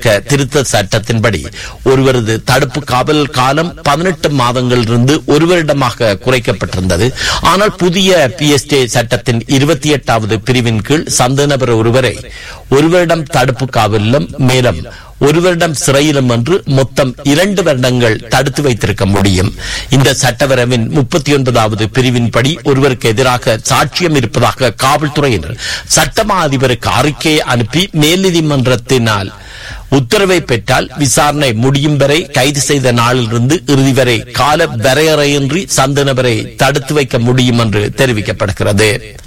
தடுக்க திருத்த சட்டத்தின்படி ஒருவரது தடுப்பு காவல் காலம் பதினெட்டு மாதங்களிலிருந்து ஒரு வருடமாக குறைக்கப்பட்டிருந்தது ஆனால் புதிய பிஎஸ்டே சட்டத்தின் இருபத்தி எட்டாவது பிரிவின் கீழ் சந்த நபர் ஒருவரை ஒரு வருடம் தடுப்பு காவலிலும் மேலும் ஒரு வருடம் சிறையிலும் என்று மொத்தம் இரண்டு வருடங்கள் தடுத்து வைத்திருக்க முடியும் இந்த சட்டவரவின் முப்பத்தி ஒன்பதாவது பிரிவின்படி ஒருவருக்கு எதிராக சாட்சியம் இருப்பதாக காவல்துறையினர் சட்டமா அதிபருக்கு அறிக்கையை அனுப்பி மேல்நீதிமன்றத்தினால் உத்தரவை பெற்றால் விசாரணை முடியும் வரை கைது செய்த நாளிலிருந்து இறுதி வரை கால வரையறையின்றி சந்த நபரை தடுத்து வைக்க முடியும் என்று தெரிவிக்கப்படுகிறது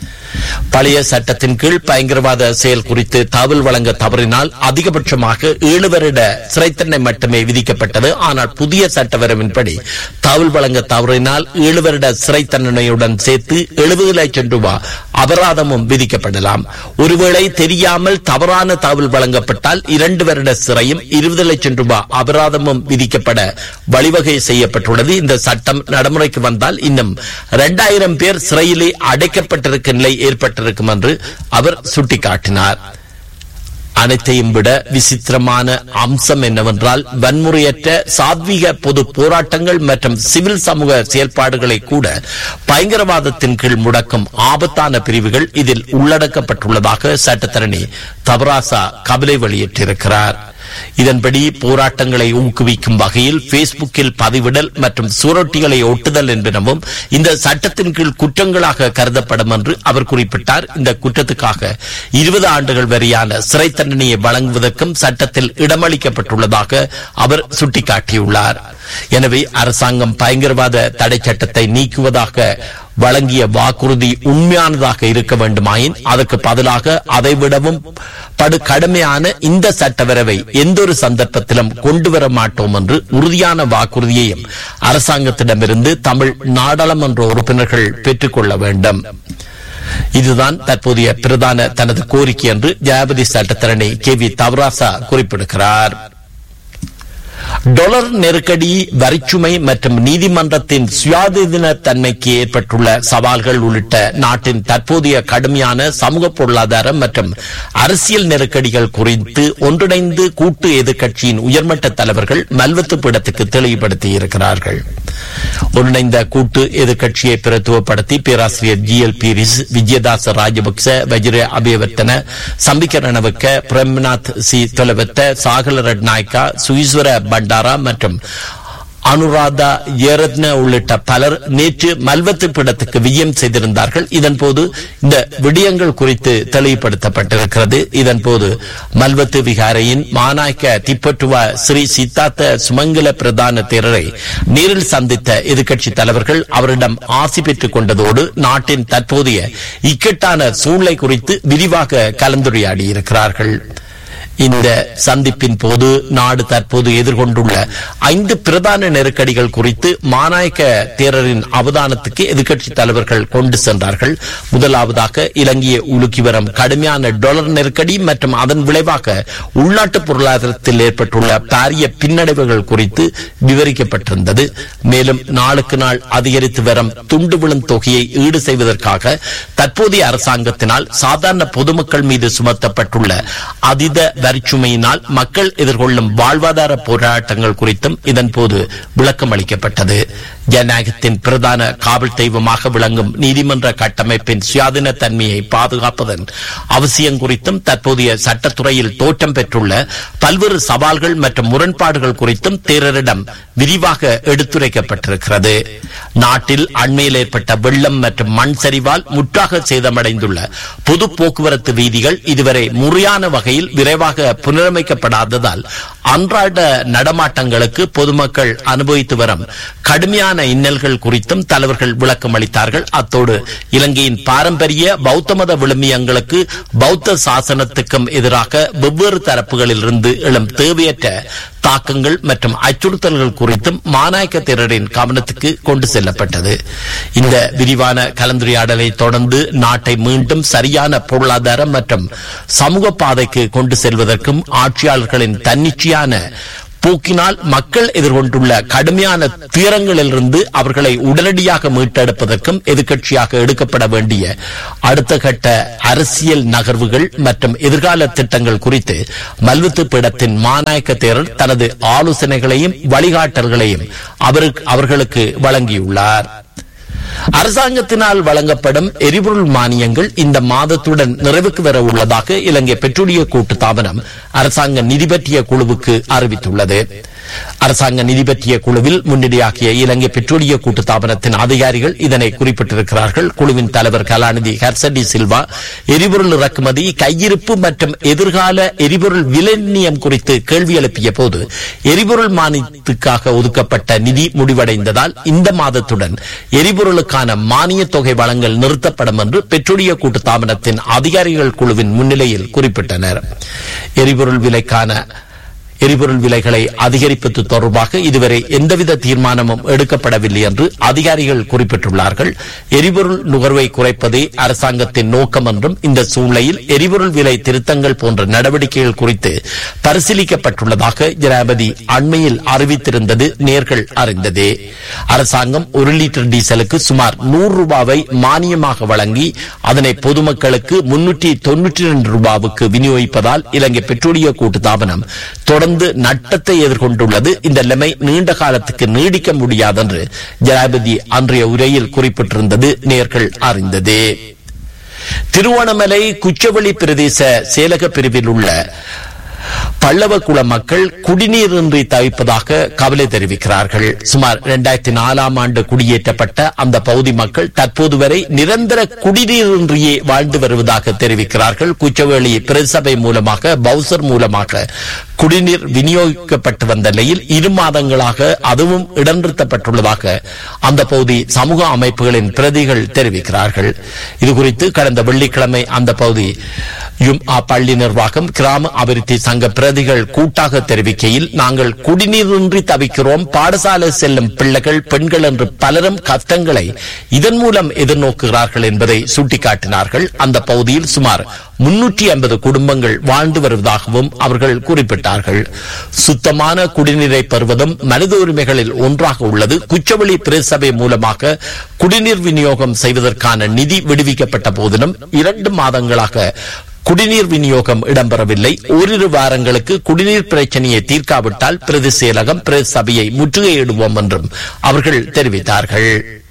பழைய சட்டத்தின் கீழ் பயங்கரவாத செயல் குறித்து தகவல் வழங்க தவறினால் அதிகபட்சமாக ஏழு வருட சிறை தண்டனை மட்டுமே விதிக்கப்பட்டது ஆனால் புதிய சட்ட வரவின்படி தகவல் வழங்க தவறினால் ஏழு வருட சிறை தண்டனையுடன் சேர்த்து எழுபது லட்சம் ரூபாய் அபராதமும் விதிக்கப்படலாம் ஒருவேளை தெரியாமல் தவறான தகவல் வழங்கப்பட்டால் இரண்டு வருட சிறையும் இருபது லட்சம் ரூபாய் அபராதமும் விதிக்கப்பட வழிவகை செய்யப்பட்டுள்ளது இந்த சட்டம் நடைமுறைக்கு வந்தால் இன்னும் இரண்டாயிரம் பேர் சிறையிலே அடைக்கப்பட்டிருக்கும் நிலை ஏற்பட்டிருக்கும் என்று அவர் சுட்டிக்காட்டினார் அனைத்தையும் விட விசித்திரமான அம்சம் என்னவென்றால் வன்முறையற்ற சாத்வீக பொது போராட்டங்கள் மற்றும் சிவில் சமூக செயல்பாடுகளை கூட பயங்கரவாதத்தின் கீழ் முடக்கும் ஆபத்தான பிரிவுகள் இதில் உள்ளடக்கப்பட்டுள்ளதாக சட்டத்தரணி தபராசா கவலை வெளியிட்டிருக்கிறார் இதன்படி போராட்டங்களை ஊக்குவிக்கும் வகையில் பேஸ்புக்கில் பதிவிடல் மற்றும் சுவரொட்டிகளை ஒட்டுதல் என்பனவும் இந்த சட்டத்தின் கீழ் குற்றங்களாக கருதப்படும் என்று அவர் குறிப்பிட்டார் இந்த குற்றத்துக்காக இருபது ஆண்டுகள் வரையான சிறை தண்டனையை வழங்குவதற்கும் சட்டத்தில் இடமளிக்கப்பட்டுள்ளதாக அவர் சுட்டிக்காட்டியுள்ளார் எனவே அரசாங்கம் பயங்கரவாத தடை சட்டத்தை நீக்குவதாக வழங்கிய வாக்குறுதி உண்மையானதாக இருக்க வேண்டுமாயின் அதற்கு பதிலாக அதைவிடவும் படு கடுமையான இந்த சட்டவரவை எந்த ஒரு சந்தர்ப்பத்திலும் கொண்டு வர மாட்டோம் என்று உறுதியான வாக்குறுதியையும் அரசாங்கத்திடமிருந்து தமிழ் நாடாளுமன்ற உறுப்பினர்கள் பெற்றுக்கொள்ள வேண்டும் இதுதான் தற்போதைய பிரதான தனது கோரிக்கை என்று ஜனாபதி சட்டத்தரணி கே வி தவராசா குறிப்பிடுகிறார் டொலர் நெருக்கடி வரிச்சுமை மற்றும் நீதிமன்றத்தின் சுயாதீன தன்மைக்கு ஏற்பட்டுள்ள சவால்கள் உள்ளிட்ட நாட்டின் தற்போதைய கடுமையான சமூக பொருளாதார மற்றும் அரசியல் நெருக்கடிகள் குறித்து ஒன்றிணைந்து கூட்டு எதிர்க்கட்சியின் உயர்மட்ட தலைவர்கள் மல்வத்து பீடத்துக்கு தெளிவுபடுத்தி இருக்கிறார்கள் ஒன்றிணைந்த கூட்டு எதிர்க்கட்சியை பிரத்துவப்படுத்தி பேராசிரியர் G L P Wijeyadasa Rajapaksa Vajira Abeywardena Champika Ranawaka Premnath C Dolawatta Sagala Ratnayake சுஈஸ்வர பண்டாரா மற்றும் அனுராதா ஏரத்ன உள்ளிட்ட பலர் நேற்று மல்வத்து பீடத்துக்கு விஜயம் செய்திருந்தார்கள் இதன்போது இந்த விடயங்கள் குறித்து தெளிவுபடுத்தப்பட்டிருக்கிறது இதன்போது மல்வத்து விகாரையின் மாநாயக்க திப்பட்டுவா ஸ்ரீ சித்தார்த்த சுமங்கல பிரதான தேரரை நேரில் சந்தித்த எதிர்க்கட்சி தலைவர்கள் அவரிடம் ஆசி பெற்றுக் கொண்டதோடு நாட்டின் தற்போதைய இக்கட்டான சூழ்நிலை குறித்து விரிவாக கலந்துரையாடியிருக்கிறார்கள் இந்த சந்திப்பின் போது நாடு தற்போது எதிர்கொண்டுள்ள ஐந்து பிரதான நெருக்கடிகள் குறித்து மாநாயக்க தேரரின் அவதானத்துக்கு எதிர்க்கட்சி தலைவர்கள் கொண்டு சென்றார்கள் முதலாவதாக இலங்கையை உலுக்கி வரும் கடுமையான டாலர் நெருக்கடி மற்றும் அதன் விளைவாக உள்நாட்டு பொருளாதாரத்தில் ஏற்பட்டுள்ள பாரிய பின்னடைவுகள் குறித்து விவரிக்கப்பட்டிருந்தது மேலும் நாளுக்கு நாள் அதிகரித்து வரும் துண்டு விழும் தொகையை ஈடு செய்வதற்காக தற்போதைய அரசாங்கத்தினால் சாதாரண பொதுமக்கள் மீது சுமத்தப்பட்டுள்ள அதீத வரிச்சுமையினால் மக்கள் எதிர்கொள்ளும் வாழ்வாதார போராட்டங்கள் குறித்தும் இதன்போது விளக்கம் அளிக்கப்பட்டது ஜனநாயகத்தின் பிரதான காவல் தெய்வமாக விளங்கும் நீதிமன்ற கட்டமைப்பின் சுயாதீன தன்மையை பாதுகாப்பதன் அவசியம் குறித்தும் தற்போதைய சட்டத்துறையில் தோற்றம் பெற்றுள்ள பல்வேறு சவால்கள் மற்றும் முரண்பாடுகள் குறித்தும் தேரரிடம் விரிவாக எடுத்துரைக்கப்பட்டிருக்கிறது நாட்டில் அண்மையில் ஏற்பட்ட வெள்ளம் மற்றும் மண் சரிவால் முற்றாக சேதமடைந்துள்ள பொது போக்குவரத்து வீதிகள் இதுவரை முறையான வகையில் விரைவாக புனரமைக்கப்படாததால் அன்றாட நடமாட்டங்களுக்கு பொதுமக்கள் அனுபவித்து வரும் கடுமையான இன்னல்கள் குறித்தும் தலைவர்கள் விளக்கம் அளித்தார்கள் அத்தோடு இலங்கையின் பாரம்பரிய பௌத்த மத விழுமியங்களுக்கு பௌத்த சாசனத்துக்கும் எதிராக வெவ்வேறு தரப்புகளில் இருந்து எழும் தேவையற்ற தாக்கங்கள் மற்றும் அச்சுறுத்தல்கள் குறித்தும் மாநாயக்க தேரரின் கவனத்துக்கு கொண்டு செல்லப்பட்டது இந்த விரிவான கலந்துரையாடலை தொடர்ந்து நாட்டை மீண்டும் சரியான பொருளாதார மற்றும் சமூக பாதைக்கு கொண்டு செல்வதற்கும் ஆட்சியாளர்களின் தன்னிச்சையான போக்கினால் மக்கள் எதிர்கொண்டுள்ள கடுமையான துயரங்களிலிருந்து அவர்களை உடனடியாக மீட்டெடுப்பதற்கும் எதிர்க்கட்சியாக எடுக்கப்பட வேண்டிய அடுத்த கட்ட அரசியல் நகர்வுகள் மற்றும் எதிர்கால திட்டங்கள் குறித்து மல்வித்து பீடத்தின் மாநாயக்க தேரர் தனது ஆலோசனைகளையும் வழிகாட்டல்களையும் அவருக்கு அவர்களுக்கு வழங்கியுள்ளார் அரசாங்கத்தினால் வழங்கப்படும் எரிபொருள் மானியங்கள் இந்த மாதத்துடன் நிறைவுக்கு வர உள்ளதாக இலங்கை பெட்ரோலிய கூட்டு தாபனம் அரசாங்க நிதி பற்றிய குழுவுக்கு அறிவித்துள்ளது அரசாங்க நிதி பற்றிய குழுவில் முன்னிலையாகிய இலங்கை பெட்ரோலிய கூட்டு தாபனத்தின் அதிகாரிகள் இதனை குறிப்பிட்டிருக்கிறார்கள் குழுவின் தலைவர் கலாநிதி ஹர்சடி சில்வா எரிபொருள் இறக்குமதி கையிருப்பு மற்றும் எதிர்கால எரிபொருள் விலை நிர்ணயம் குறித்து கேள்வி எழுப்பிய போது எரிபொருள் மானியத்துக்காக ஒதுக்கப்பட்ட நிதி முடிவடைந்ததால் இந்த மாதத்துடன் எரிபொருளுக்கான மானிய தொகை வழங்கல் நிறுத்தப்படும் என்று பெட்ரோலிய கூட்டு தாபனத்தின் அதிகாரிகள் குழுவின் முன்னிலையில் குறிப்பிட்டனர் எரிபொருள் விலைக்கான எரிபொருள் விலைகளை அதிகரிப்பது தொடர்பாக இதுவரை எந்தவித தீர்மானமும் எடுக்கப்படவில்லை என்று அதிகாரிகள் குறிப்பிட்டுள்ளார்கள் எரிபொருள் நுகர்வை குறைப்பதே அரசாங்கத்தின் நோக்கம் என்றும் இந்த சூழ்நிலையில் எரிபொருள் விலை திருத்தங்கள் போன்ற நடவடிக்கைகள் குறித்து பரிசீலிக்கப்பட்டுள்ளதாக ஜனாபதி அண்மையில் அறிவித்திருந்தது நேர்கள் அறிந்ததே அரசாங்கம் ஒரு லிட்டர் டீசலுக்கு சுமார் நூறு ரூபாவை மானியமாக வழங்கி அதனை பொதுமக்களுக்கு முன்னூற்றி தொன்னூற்றி இரண்டு ரூபாவுக்கு விநியோகிப்பதால் இலங்கை பெட்ரோலிய கூட்டு தாபனம் தொடர்ந்து நட்டத்தை எதிர்கொண்டுள்ளது இந்த நிலைமை நீண்ட காலத்துக்கு நீடிக்க முடியாது என்று ஜனாதிபதி அன்றைய உரையில் குறிப்பிட்டிருந்தது நேர்கள் அறிந்ததே திருவோணமலை குச்சவெளி பிரதேச செயலக பிரிவில் உள்ள பல்லவகுல மக்கள் குடிநீரின்றி தவிப்பதாக கவலை தெரிவிக்கிறார்கள் சுமார் இரண்டாயிரத்தி நாலாம் ஆண்டு குடியேற்றப்பட்ட அந்த பகுதி மக்கள் தற்போது வரை நிரந்தர குடிநீரின்றியே வாழ்ந்து வருவதாக தெரிவிக்கிறார்கள் குச்சவேளி பிரசபை மூலமாக பவுசர் மூலமாக குடிநீர் விநியோகிக்கப்பட்டு வந்த நிலையில் இரு மாதங்களாக அதுவும் இடநிறுத்தப்பட்டுள்ளதாக அந்த பகுதி சமூக அமைப்புகளின் பிரதிகள் தெரிவிக்கிறார்கள் இதுகுறித்து கடந்த வெள்ளிக்கிழமை அந்த பகுதி யும் பள்ளி நிர்வாகம் கிராம அபிவிருத்தி சங்க பிரதிகள் கூட்டாக தெரிவிக்கையில் நாங்கள் குடிநீரின்றி தவிக்கிறோம் பாடசாலை செல்லும் பிள்ளைகள் பெண்கள் என்று பலரும் கஷ்டங்களை இதன் மூலம் எதிர்நோக்குகிறார்கள் என்பதை சுட்டிக்காட்டினார்கள் அந்த பகுதியில் சுமார் முன்னூற்றி ஐம்பது குடும்பங்கள் வாழ்ந்து வருவதாகவும் அவர்கள் குறிப்பிட்டார்கள் சுத்தமான குடிநீரை பெறுவதும் மனித உரிமைகளில் ஒன்றாக உள்ளது குச்சவெளி பிரசபை மூலமாக குடிநீர் விநியோகம் செய்வதற்கான நிதி விடுவிக்கப்பட்ட போதிலும் இரண்டு மாதங்களாக குடிநீர் விநியோகம் இடம்பெறவில்லை ஓரிரு வாரங்களுக்கு குடிநீர் பிரச்சனையை தீர்க்காவிட்டால் பிரதி செயலகம் பிரதி சபையை முற்றுகையிடுவோம் என்றும் அவர்கள் தெரிவித்தார்கள்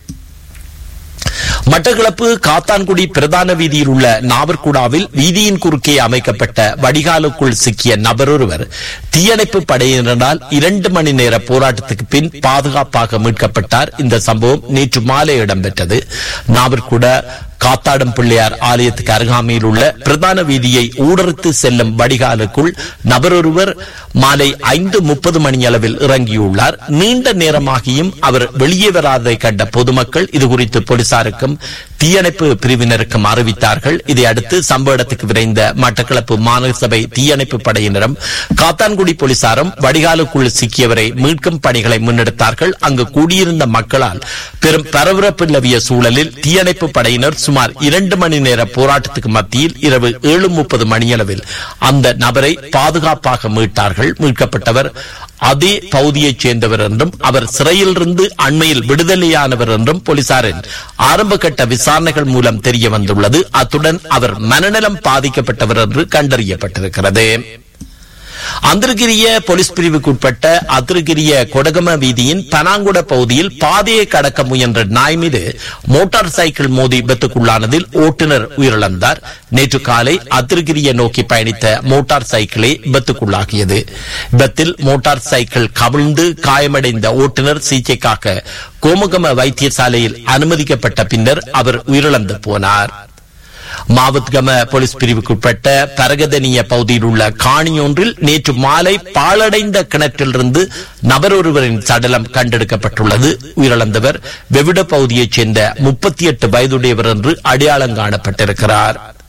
மட்டக்களப்பு காத்தான்குடி பிரதான வீதியில் உள்ள நாவர்குடாவில் வீதியின் குறுக்கே அமைக்கப்பட்ட வடிகாலுக்குள் சிக்கிய நபர் ஒருவர் தீயணைப்பு படையினரால் இரண்டு மணி நேர போராட்டத்துக்கு பின் பாதுகாப்பாக மீட்கப்பட்டார் இந்த சம்பவம் நேற்று மாலை இடம்பெற்றது நாவர்குடா காத்தாடம் பிள்ளையார் ஆலயத்துக்கு அருகாமையில் உள்ள பிரதான வீதியை ஊடறுத்து செல்லும் வடிகாலுக்குள் நபரொருவர் மாலை ஐந்து முப்பது மணி அளவில் இறங்கியுள்ளார் நீண்ட நேரமாகியும் அவர் வெளியே வராததை கண்ட பொதுமக்கள் இதுகுறித்து போலீசாருக்கும் தீயணைப்பு பிரிவினருக்கும் அறிவித்தார்கள் இதை அடுத்து சம்பவ இடத்துக்கு விரைந்த மட்டக்களப்பு மாநகர சபை தீயணைப்பு படையினரும் காத்தான்குடி போலீசாரும் வடிகாலுக்குள் சிக்கியவரை மீட்கும் பணிகளை முன்னெடுத்தார்கள் அங்கு கூடியிருந்த மக்களால் பெரும் பரபரப்பு நிலவிய சூழலில் தீயணைப்பு படையினர் சுமார் இரண்டு மணி நேர போராட்டத்துக்கு மத்தியில் இரவு ஏழு முப்பது மணியளவில் அந்த நபரை பாதுகாப்பாக மீட்டார்கள் மீட்கப்பட்டவர் அதே பகுதியைச் சேர்ந்தவர் என்றும் அவர் சிறையிலிருந்து அண்மையில் விடுதலையானவர் என்றும் போலீசாரின் ஆரம்ப கட்ட விசாரணைகள் மூலம் தெரிய வந்துள்ளது அத்துடன் அவர் மனநலம் பாதிக்கப்பட்டவர் என்று கண்டறியப்பட்டிருக்கிறது அந்திரகிரிய போலீஸ் பிரிவுக்குட்பட்ட அதிரகிரிய கொடகம வீதியின் பனாங்குட பகுதியில் பாதையை கடக்க முயன்ற நாய் மீது மோட்டார் சைக்கிள் மோதி விபத்துக்குள்ளானதில் ஓட்டுநர் உயிரிழந்தார் நேற்று காலை அதிரகிரிய நோக்கி பயணித்த மோட்டார் சைக்கிளே விபத்துக்குள்ளாகியது விபத்தில் மோட்டார் சைக்கிள் கவிழ்ந்து காயமடைந்த ஓட்டுநர் சிகிச்சைக்காக கோமுகம வைத்தியசாலையில் அனுமதிக்கப்பட்ட பின்னர் அவர் உயிரிழந்து போனார் மாவத்கம போலீஸ் பிரிவுக்குட்பட்ட பரகதனிய பகுதியில் உள்ள காணியொன்றில் நேற்று மாலை பாழடைந்த கிணற்றிலிருந்து நபர் ஒருவரின் சடலம் கண்டெடுக்கப்பட்டுள்ளது உயிரிழந்தவர் வெவிட பகுதியைச் சேர்ந்த முப்பத்தி எட்டு வயதுடையவர் என்று அடையாளம் காணப்பட்டிருக்கிறார்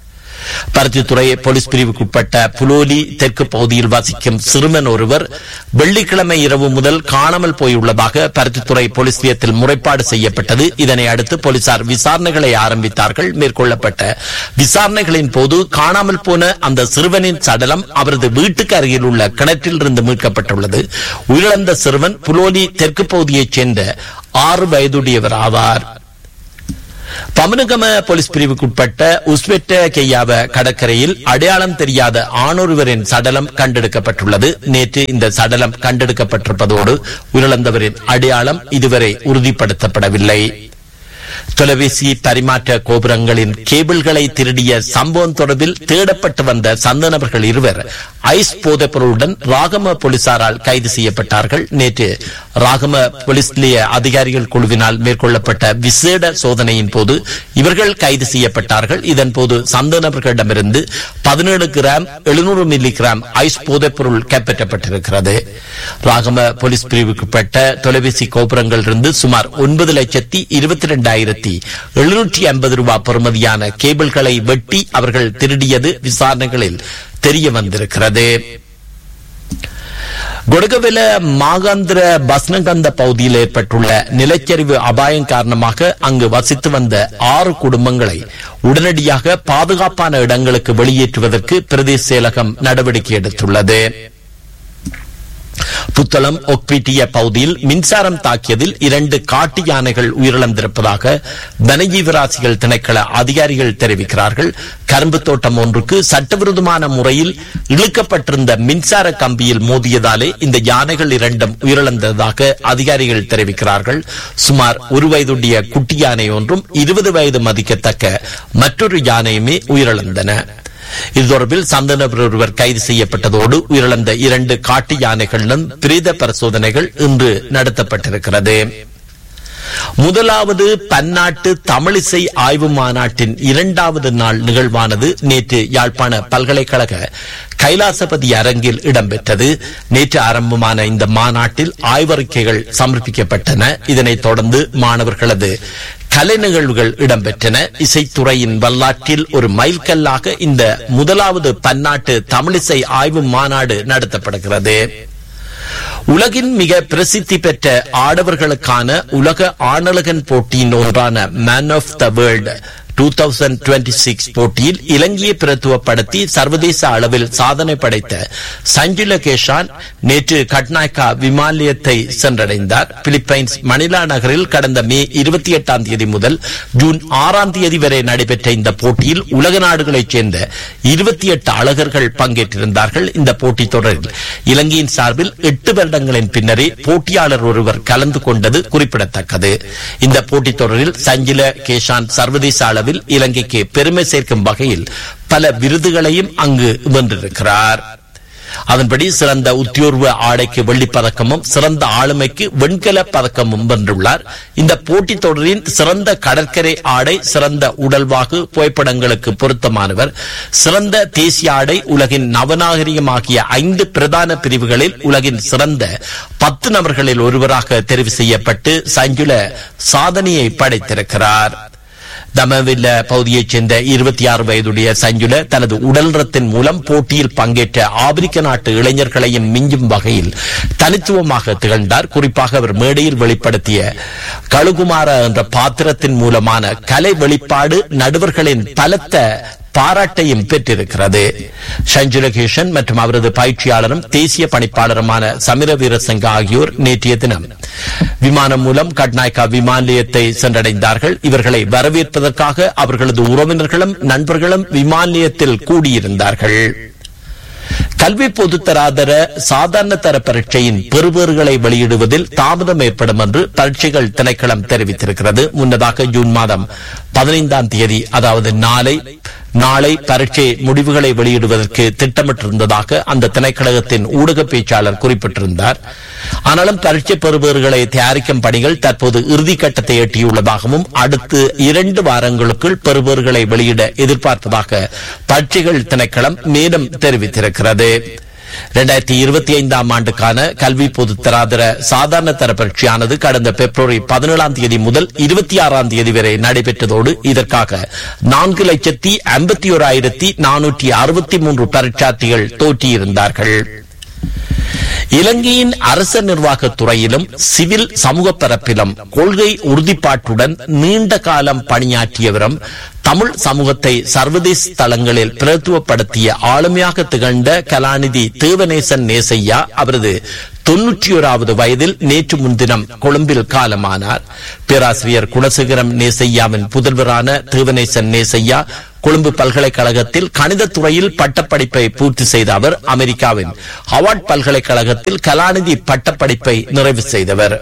பருத்தித்துறை போலீஸ் பிரிவுக்குட்பட்ட புலோலி தெற்கு பகுதியில் வசிக்கும் சிறுவன் ஒருவர் வெள்ளிக்கிழமை இரவு முதல் காணாமல் போயுள்ளதாக பருத்தித்துறை போலீஸ் நிலையத்தில் முறைப்பாடு செய்யப்பட்டது இதனை அடுத்து போலீசார் விசாரணைகளை ஆரம்பித்தார்கள் மேற்கொள்ளப்பட்ட விசாரணைகளின் போது காணாமல் போன அந்த சிறுவனின் சடலம் அவரது வீட்டுக்கு அருகில் உள்ள கிணற்றில் இருந்து மீட்கப்பட்டுள்ளது உயிரிழந்த சிறுவன் புலோலி தெற்கு பகுதியைச் சேர்ந்த ஆறு வயதுடையவர் ஆவார் பமனுகம போலீஸ் பிரிவுக்குட்பட்ட உஸ்வெட்ட கெய்யாவ கடற்கரையில் அடையாளம் தெரியாத ஆணொருவரின் சடலம் கண்டெடுக்கப்பட்டுள்ளது நேற்று இந்த சடலம் கண்டெடுக்கப்பட்டிருப்பதோடு உயிரிழந்தவரின் அடையாளம் இதுவரை உறுதிப்படுத்தப்படவில்லை தொலைபேசி பரிமாற்ற கோபுரங்களின் கேபிள்களை திருடிய சம்பவம் தொடர்பில் தேடப்பட்டு வந்த சந்தனவர்கள் இருவர் ஐஸ் போதைப் பொருளுடன் ராகம போலீசாரால் கைது செய்யப்பட்டார்கள் நேற்று ராகம போலீஸ் நிலைய அதிகாரிகள் குழுவினால் மேற்கொள்ளப்பட்ட விசேட சோதனையின் போது இவர்கள் கைது செய்யப்பட்டார்கள் இதன்போது சந்தனவர்களிடமிருந்து பதினேழு கிராம் எழுநூறு மில்லி கிராம் ஐஸ் போதைப் பொருள் கைப்பற்றப்பட்டிருக்கிறது ராகம போலீஸ் பிரிவுக்குட்பட்ட தொலைபேசி கோபுரங்களிலிருந்து சுமார் ஒன்பது லட்சத்தி இருபத்தி இரண்டாயிரத்தி எழுநூற்றி ஐம்பது ரூபாய் பெறுமதியான கேபிள்களை வெட்டி அவர்கள் திருடியது விசாரணைகளில் தெரிய வந்திருக்கிறது கொடகவெல மாகாந்திர பஸ்னகந்த பகுதியில் ஏற்பட்டுள்ள நிலச்சரிவு அபாயம் காரணமாக அங்கு வசித்து வந்த ஆறு குடும்பங்களை உடனடியாக பாதுகாப்பான இடங்களுக்கு வெளியேற்றுவதற்கு பிரதேச செயலகம் நடவடிக்கை எடுத்துள்ளது புத்தளம் ஒக்பிட்டிய பகுதியில் மின்சாரம் தாக்கியதில் இரண்டு காட்டு யானைகள் உயிரிழந்திருப்பதாக வனஜீவராசிகள் திணைக்கள அதிகாரிகள் தெரிவிக்கிறார்கள் கரும்பு தோட்டம் ஒன்றுக்கு சட்டவிரோதமான முறையில் இழுக்கப்பட்டிருந்த மின்சார கம்பியில் மோதியதாலே இந்த யானைகள் இரண்டும் உயிரிழந்ததாக அதிகாரிகள் தெரிவிக்கிறார்கள் சுமார் ஒரு வயதுடைய குட்டி யானை ஒன்றும் இருபது வயது மதிக்கத்தக்க மற்றொரு யானையுமே உயிரிழந்தன இது தொடர்பில் சந்தனவர் ஒருவர் கைது செய்யப்பட்டதோடு உயிரிழந்த இரண்டு காட்டு யானைகளிடம் பிரேத பரிசோதனைகள் இன்று நடத்தப்பட்டிருக்கிறது முதலாவது பன்னாட்டு தமிழிசை ஆய்வு மாநாட்டின் இரண்டாவது நாள் நிகழ்வானது நேற்று யாழ்ப்பாண பல்கலைக்கழக கைலாசபதி அரங்கில் இடம்பெற்றது நேற்று ஆரம்பமான இந்த மாநாட்டில் ஆய்வறிக்கைகள் சமர்ப்பிக்கப்பட்டன இதனைத் தொடர்ந்து மாணவர்களது கலை நிகழ்வுகள் இடம்பெற்றன இசைத்துறையின் வரலாற்றில் ஒரு மைல்கல்லாக இந்த முதலாவது பன்னாட்டு தமிழிசை ஆய்வு மாநாடு நடத்தப்படுகிறது உலகின் மிக பிரசித்தி பெற்ற ஆடவர்களுக்கான உலக ஆணழகன் போட்டியின் ஒன்றான man of the world two thousand twenty six போட்டியில் இலங்கையை பிரத்துவப்படுத்தி சர்வதேச அளவில் சாதனை படைத்த சஞ்சுல கேஷான் நேற்று கட்நாயக்கா விமான நிலையத்தை சென்றடைந்தார் பிலிப்பைன்ஸ் மணிலா நகரில் கடந்த மே இருபத்தி எட்டாம் தேதி முதல் ஜூன் ஆறாம் தேதி வரை நடைபெற்ற இந்த போட்டியில் உலக நாடுகளைச் சேர்ந்த இருபத்தி எட்டு அழகர்கள் பங்கேற்றிருந்தார்கள் இந்த போட்டித் தொடரில் இலங்கையின் சார்பில் எட்டு வருடங்களின் பின்னரே போட்டியாளர் ஒருவர் கலந்து கொண்டது குறிப்பிடத்தக்கது இந்த போட்டித் தொடரில் சஞ்சில கேஷான் சர்வதேச அளவில் இலங்கைக்கு பெருமை சேர்க்கும் வகையில் பல விருதுகளையும் அங்கு வென்றிருக்கிறார் அதன்படி சிறந்த உத்தியோர்வ ஆடைக்கு வெள்ளிப் பதக்கமும் சிறந்த ஆளுமைக்கு வெண்கல பதக்கமும் வென்றுள்ளார் இந்த போட்டித் தொடரின் சிறந்த கடற்கரை ஆடை சிறந்த உடல்வாகு புகைப்படங்களுக்கு பொருத்தமானவர் சிறந்த தேசிய ஆடை உலகின் நவநாகரிகம் ஆகிய ஐந்து பிரதான பிரிவுகளில் உலகின் சிறந்த பத்து நபர்களில் ஒருவராக தெரிவு செய்யப்பட்டு சஞ்சுல சாதனையை படைத்திருக்கிறார் தமவில்ல பகுதியைச் சேர்ந்த இருபத்தி ஆறு வயதுடைய சஞ்சுல தனது உடல் ரத்தின் மூலம் போட்டியில் பங்கேற்ற ஆப்பிரிக்க நாட்டு இளைஞர்களையும் மிஞ்சும் வகையில் தனித்துவமாக திகழ்ந்தார் குறிப்பாக அவர் மேடையில் வெளிப்படுத்திய கழுகுமார என்ற பாத்திரத்தின் மூலமான கலை வெளிப்பாடு நடுவர்களின் பலத்த பாராட்டையும் பெற்றிருக்கிறது சஞ்சுலகேஷன் மற்றும் அவரது பயிற்சியாளரும் தேசிய பணிப்பாளருமான சமிர வீரசங்க ஆகியோர் நேற்றைய தினம் விமானம் மூலம் கட்நாயக்கா விமான நிலையத்தை சென்றடைந்தார்கள் இவர்களை வரவேற்பதற்காக அவர்களது உறவினர்களும் நண்பர்களும் விமான நிலையத்தில் கூடியிருந்தார்கள் கல்வி பொதுத்தராதர சாதாரண தர பரீட்சையின் பெறுபேறுகளை வெளியிடுவதில் தாமதம் ஏற்படும் என்று பரீட்சைகள் திணைக்களம் தெரிவித்திருக்கிறது முன்னதாக ஜூன் மாதம் பதினைந்தாம் தேதி அதாவது நாளை நாளை பரீட்சை முடிவுகளை வெளியிடுவதற்கு திட்டமிட்டிருந்ததாக அந்த திணைக்களகத்தின் ஊடக பேச்சாளர் குறிப்பிட்டிருந்தார் ஆனாலும் பரீட்சை பெறுபேறுகளை தயாரிக்கும் பணிகள் தற்போது இறுதிக்கட்டத்தை எட்டியுள்ளதாகவும் அடுத்து இரண்டு வாரங்களுக்குள் பெறுபேறுகளை வெளியிட எதிர்பார்ப்பதாக பரீட்சைகள் திணைக்களம் மேலும் தெரிவித்திருக்கிறது இரண்டாயிரத்தி இருபத்தி ஐந்தாம் ஆண்டுக்கான கல்வி பொதுத்தராதர சாதாரண தர பரீட்சையானது கடந்த பிப்ரவரி பதினேழாம் தேதி முதல் இருபத்தி ஆறாம் தேதி வரை நடைபெற்றதோடு இதற்காக நான்கு லட்சத்தி ஐம்பத்தி ஓராயிரத்தி நானூற்றி அறுபத்தி மூன்று பரீட்சார்த்திகள் தோற்றியிருந்தார்கள் இலங்கையின் அரச நிர்வாகத் துறையிலும் சிவில் சமூக பரப்பிலும் கொள்கை உறுதிப்பாட்டுடன் நீண்ட காலம் பணியாற்றியவரும் தமிழ் சமூகத்தை சர்வதேச தளங்களில் பிரதித்துவப்படுத்திய ஆளுமையாக திகழ்ந்த கலாநிதி தேவநேசன் நேசையா அவரது தொன்னூற்றி ஓராவது வயதில் நேற்று முன்தினம் கொழும்பில் காலமானார் பேராசிரியர் குணசேகரம் நேசையாவின் புதல்வரான தேவநேசன் நேசையா கொழும்பு பல்கலைக்கழகத்தில் கணித துறையில் பட்டப்படிப்பை பூர்த்தி செய்த அவர் அமெரிக்காவின் ஹவார்ட் பல்கலைக்கழகத்தில் கலாநிதி பட்டப்படிப்பை நிறைவு செய்தவர்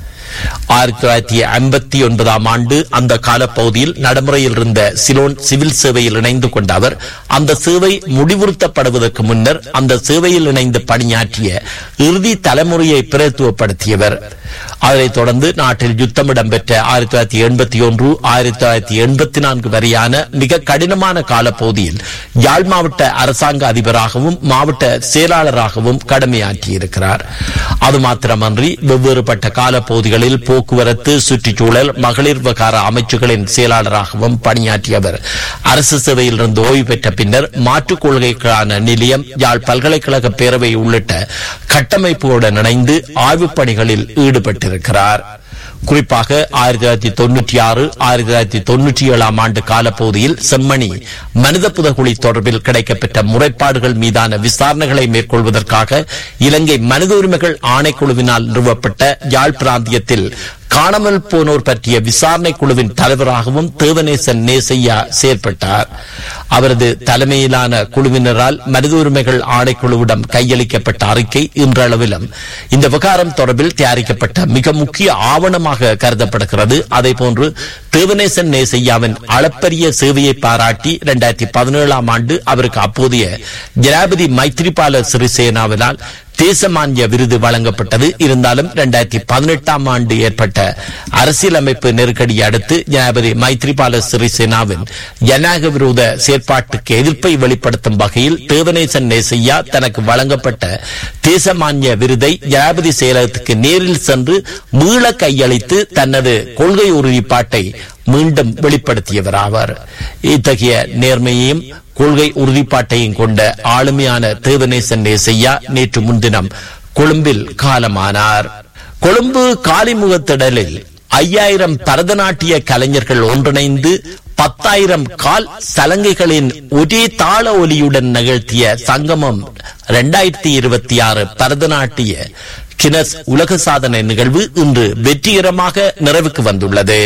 ஆயிரத்தி தொள்ளாயிரத்தி ஐம்பத்தி ஒன்பதாம் ஆண்டு அந்த காலப்பகுதியில் நடைமுறையில் இருந்த சிலோன் சிவில் சேவையில் இணைந்து கொண்ட அவர் அந்த சேவை முடிவுறுத்தப்படுவதற்கு முன்னர் அந்த சேவையில் இணைந்து பணியாற்றிய இறுதி தலைமுறையை பிரதித்துவப்படுத்தியவர் அதனைத் தொடர்ந்து நாட்டில் யுத்தம் இடம்பெற்ற ஆயிரத்தி தொள்ளாயிரத்தி எண்பத்தி ஒன்று ஆயிரத்தி தொள்ளாயிரத்தி எண்பத்தி நான்கு வரையான மிக கடினமான காலப்பகுதியில் யாழ் மாவட்ட அரசாங்க அதிபராகவும் மாவட்ட செயலாளராகவும் கடமையாற்றியிருக்கிறார் அது மாத்திரமன்றி வெவ்வேறுபட்ட காலப்பகுதிகளில் போக்குவரத்து சுற்றுச்சூழல் மகளிர் விவகார அமைச்சுகளின் செயலாளராகவும் பணியாற்றியவர் அரசு சேவையில் இருந்து ஓய்வு பெற்ற பின்னர் மாற்றுக் கொள்கைக்கான நிலையம் யாழ் பல்கலைக்கழக பேரவை உள்ளிட்ட கட்டமைப்புடன் இணைந்து ஆய்வுப் பணிகளில் ஈடுபட்டிருக்கிறார் குறிப்பாக ஆயிரத்தி தொள்ளாயிரத்தி தொன்னூற்றி ஆறு ஆயிரத்தி தொள்ளாயிரத்தி தொன்னூற்றி ஏழாம் ஆண்டு காலப்பகுதியில் செம்மணி மனித புதகுழி தொடர்பில் கிடைக்கப்பெற்ற முறைப்பாடுகள் மீதான விசாரணைகளை மேற்கொள்வதற்காக இலங்கை மனித உரிமைகள் ஆணைக்குழுவினால் நிறுவப்பட்ட யாழ் பிராந்தியத்தில் காணாமல் போனோர் பற்றிய விசாரணை குழுவின் தலைவராகவும் தேவநேசன் நேசையா செயற்பட்டார் அவரது தலைமையிலான குழுவினரால் மனித உரிமைகள் ஆணைக்குழுவிடம் கையளிக்கப்பட்ட அறிக்கை இன்றளவிலும் இந்த விவகாரம் தொடர்பில் தயாரிக்கப்பட்ட மிக முக்கிய ஆவணமாக கருதப்படுகிறது அதேபோன்று தேவநேசன் நேசையாவின் அளப்பரிய சேவையை பாராட்டி இரண்டாயிரத்தி பதினேழாம் ஆண்டு அவருக்கு அப்போதைய ஜனாபதி மைத்ரிபால சிறிசேனாவினால் தேசமானிய விருது வழங்கப்பட்டது இருந்தாலும் இரண்டாயிரத்தி பதினெட்டாம் ஆண்டு ஏற்பட்ட அரசியலமைப்பு நெருக்கடியை அடுத்து ஜனாபதி மைத்ரிபால சிறிசேனாவின் ஜனநாயக விரோத செயற்பாட்டுக்கு எதிர்ப்பை வெளிப்படுத்தும் வகையில் தேவநேசன் நேசையா தனக்கு வழங்கப்பட்ட தேசமானிய விருதை ஜனாபதி செயலகத்துக்கு நேரில் சென்று மீள கையளித்து தனது கொள்கை உறுதிப்பாட்டை மீண்டும் வெளிப்படுத்தியவராவார் இத்தகைய நேர்மையையும் கொள்கை உறுதிப்பாட்டையும் கொண்ட ஆளுமையான தேவநேசன் நேசையா நேற்று முன்தினம் கொழும்பில் காலமானார் கொழும்பு காலிமுகத்திடலில் ஐயாயிரம் பரதநாட்டிய கலைஞர்கள் ஒன்றிணைந்து பத்தாயிரம் கால் சலங்கைகளின் ஒரே தாள ஒலியுடன் நிகழ்த்திய சங்கமம் இரண்டாயிரத்தி இருபத்தி ஆறு பரதநாட்டிய கினஸ் உலக சாதனை நிகழ்வு இன்று வெற்றிகரமாக நிறைவுக்கு வந்துள்ளது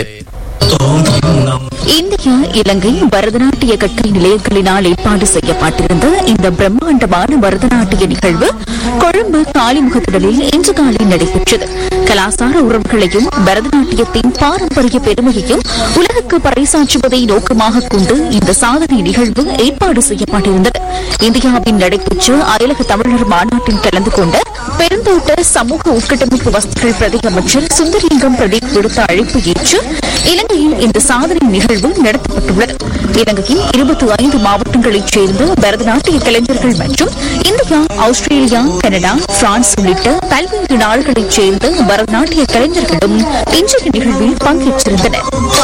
இந்தியா இலங்கை பரதநாட்டிய கற்கை நிலையங்களினால் ஏற்பாடு செய்யப்பட்டிருந்த இந்த பிரம்மாண்டமான பரதநாட்டிய நிகழ்வு கொழும்பு காலிமுகத்திடலில் இன்று காலை நடைபெற்றது கலாசார உறவுகளையும் பரதநாட்டியத்தின் பாரம்பரிய பெருமையையும் உலகுக்கு பறைசாற்றுவதை நோக்கமாக கொண்டு இந்த சாதனை நிகழ்வு ஏற்பாடு செய்யப்பட்டிருந்தது இந்தியாவில் நடைபெற்ற அயலக தமிழர் மாநாட்டில் கலந்து கொண்ட பெருந்தோட்ட சமூக உட்கட்டமைப்பு வசதிகள் பிரதி அமைச்சர் சுந்தரலிங்கம் பிரதீப் விடுத்த அழைப்பு ஏற்று இலங்கையில் இந்த சாதனை நிகழ்வு நடத்தப்பட்டுள்ளது இலங்கையின் இருபத்தி ஐந்து மாவட்டங்களைச் சேர்ந்த பரதநாட்டிய கலைஞர்கள் மற்றும் இந்தியா ஆஸ்திரேலியா கனடா பிரான்ஸ் உள்ளிட்ட பல்வேறு நாடுகளைச் சேர்ந்த பரதநாட்டிய கலைஞர்களும் இன்றைய நிகழ்வில் பங்கேற்றிருந்தனர்